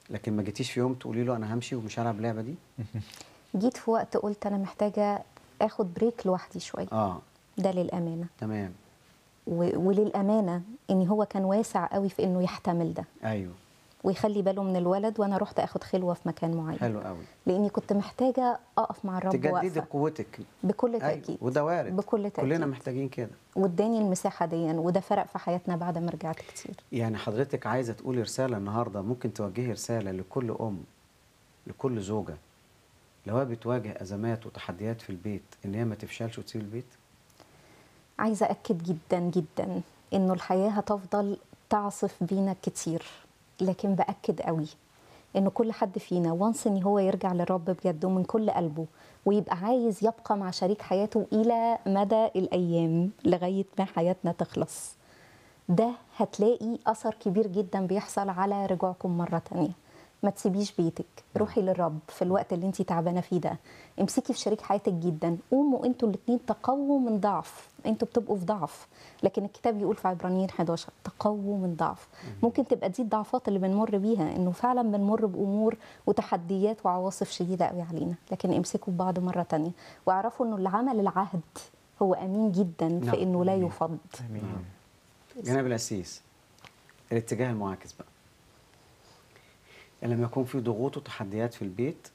لكن ما جيتيش في يوم تقولي له انا همشي ومش هلعب اللعبه دي جيت في وقت قلت انا محتاجه اخد بريك لوحدي شويه اه ده للامانه تمام و- وللامانه ان هو كان واسع قوي في انه يحتمل ده ايوه ويخلي باله من الولد وانا رحت اخد خلوه في مكان معين حلو قوي لاني كنت محتاجه اقف مع الرب تجددي واقفه قوتك بكل ايوه تاكيد وده وارد بكل تاكيد كلنا محتاجين كده واداني المساحه دي وده فرق في حياتنا بعد ما رجعت كتير يعني حضرتك عايزه تقولي رساله النهارده ممكن توجهي رساله لكل ام لكل زوجه لو هي بتواجه ازمات وتحديات في البيت ان هي ما تفشلش وتسيب البيت عايزه اكد جدا جدا انه الحياه هتفضل تعصف بينا كتير لكن باكد قوي انه كل حد فينا وانس ان هو يرجع للرب بجد ومن كل قلبه ويبقى عايز يبقى مع شريك حياته الى مدى الايام لغايه ما حياتنا تخلص ده هتلاقي اثر كبير جدا بيحصل على رجوعكم مره تانية ما تسيبيش بيتك روحي للرب في الوقت اللي انت تعبانه فيه ده امسكي في شريك حياتك جدا قوموا انتوا الاثنين تقووا من ضعف انتوا بتبقوا في ضعف لكن الكتاب يقول في عبرانيين 11 تقووا من ضعف ممكن تبقى دي الضعفات اللي بنمر بيها انه فعلا بنمر بامور وتحديات وعواصف شديده قوي علينا لكن امسكوا ببعض مره تانية واعرفوا انه اللي عمل العهد هو امين جدا نعم. في انه لا يفض امين جناب الأسيس الاتجاه المعاكس بقى يعني لما يكون في ضغوط وتحديات في البيت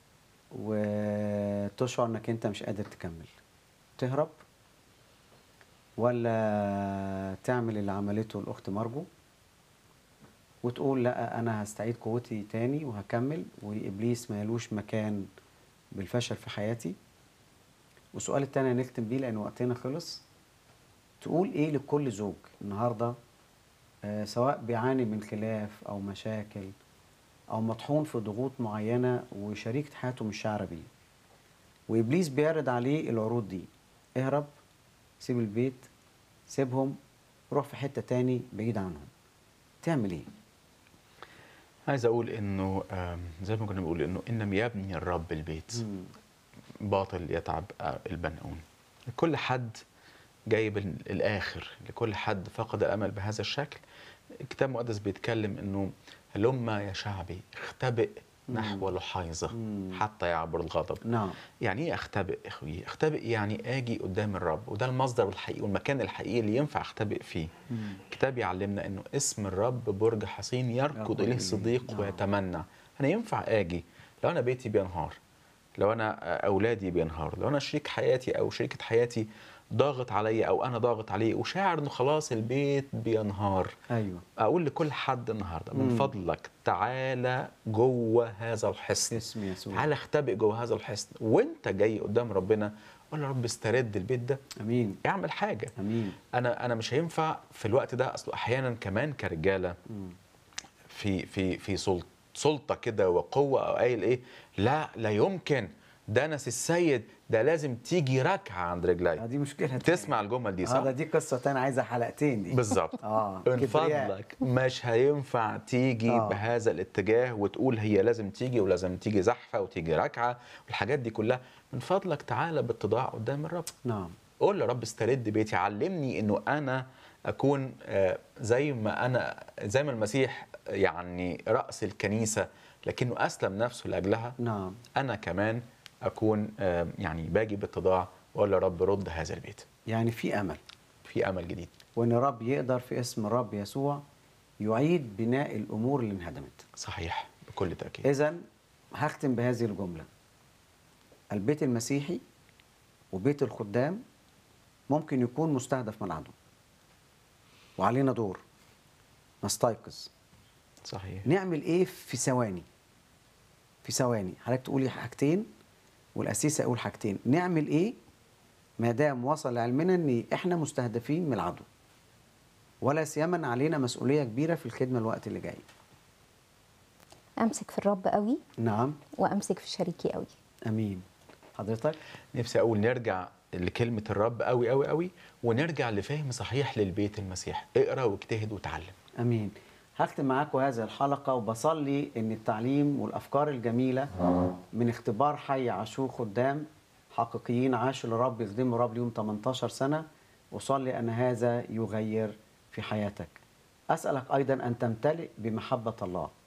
وتشعر انك انت مش قادر تكمل تهرب ولا تعمل اللي عملته الاخت مرجو وتقول لا انا هستعيد قوتي تاني وهكمل وابليس ما يلوش مكان بالفشل في حياتي والسؤال التاني هنختم بيه لان وقتنا خلص تقول ايه لكل زوج النهارده آه سواء بيعاني من خلاف او مشاكل او مطحون في ضغوط معينه وشريكة حياته مش شاعره بيه وابليس بيعرض عليه العروض دي اهرب سيب البيت سيبهم روح في حته تاني بعيد عنهم تعمل ايه عايز اقول انه آم، زي ما كنا بنقول انه ان لم يبني الرب البيت باطل يتعب آه، البناؤون لكل حد جايب ال- الاخر لكل حد فقد الامل بهذا الشكل الكتاب المقدس بيتكلم انه هلما يا شعبي اختبئ نحو لحيظه مم. حتى يعبر الغضب نعم يعني ايه اختبئ اخوي اختبئ يعني اجي قدام الرب وده المصدر الحقيقي والمكان الحقيقي اللي ينفع اختبئ فيه الكتاب يعلمنا انه اسم الرب برج حصين يركض يركض إليه. اليه الصديق نعم. ويتمنى انا ينفع اجي لو انا بيتي بينهار لو انا اولادي بينهاروا لو انا شريك حياتي او شريكه حياتي ضاغط عليا او انا ضاغط عليه وشاعر انه خلاص البيت بينهار ايوه اقول لكل حد النهارده من مم. فضلك تعالى جوه هذا الحصن اسم يسوع تعالى اختبئ جوه هذا الحصن وانت جاي قدام ربنا قول يا رب استرد البيت ده امين اعمل حاجه امين انا انا مش هينفع في الوقت ده اصله احيانا كمان كرجاله مم. في في في سلطه سلطه كده وقوه او قايل ايه لا لا يمكن ده انس السيد ده لازم تيجي ركعه عند آه، رجلي دي مشكله تسمع الجمل دي اه صح ده دي قصه تانية عايزه حلقتين دي بالظبط اه من كبرياء. فضلك مش هينفع تيجي آه. بهذا الاتجاه وتقول هي لازم تيجي ولازم تيجي زحفه وتيجي ركعه والحاجات دي كلها من فضلك تعالى باتضاع قدام الرب نعم قول يا رب استرد بيتي علمني انه انا اكون آه، زي ما انا زي ما المسيح يعني راس الكنيسه لكنه اسلم نفسه لاجلها نعم انا كمان اكون آه، يعني باجي باتضاع واقول يا رب رد هذا البيت يعني في امل في امل جديد وان الرب يقدر في اسم الرب يسوع يعيد بناء الامور اللي انهدمت صحيح بكل تاكيد اذا هختم بهذه الجمله البيت المسيحي وبيت الخدام ممكن يكون مستهدف من العدو وعلينا دور نستيقظ صحيح نعمل ايه في ثواني في ثواني حضرتك تقولي حاجتين والاسيس يقول حاجتين نعمل ايه ما دام وصل علمنا ان احنا مستهدفين من العدو ولا سيما علينا مسؤوليه كبيره في الخدمه الوقت اللي جاي امسك في الرب قوي نعم وامسك في شريكي قوي امين حضرتك نفسي اقول نرجع لكلمه الرب قوي قوي قوي ونرجع لفهم صحيح للبيت المسيح اقرا واجتهد وتعلم امين هختم معاكم هذه الحلقه وبصلي ان التعليم والافكار الجميله من اختبار حي عاشور خدام حقيقيين عاشوا لرب يخدموا رب ليهم 18 سنه وصلي ان هذا يغير في حياتك اسالك ايضا ان تمتلئ بمحبه الله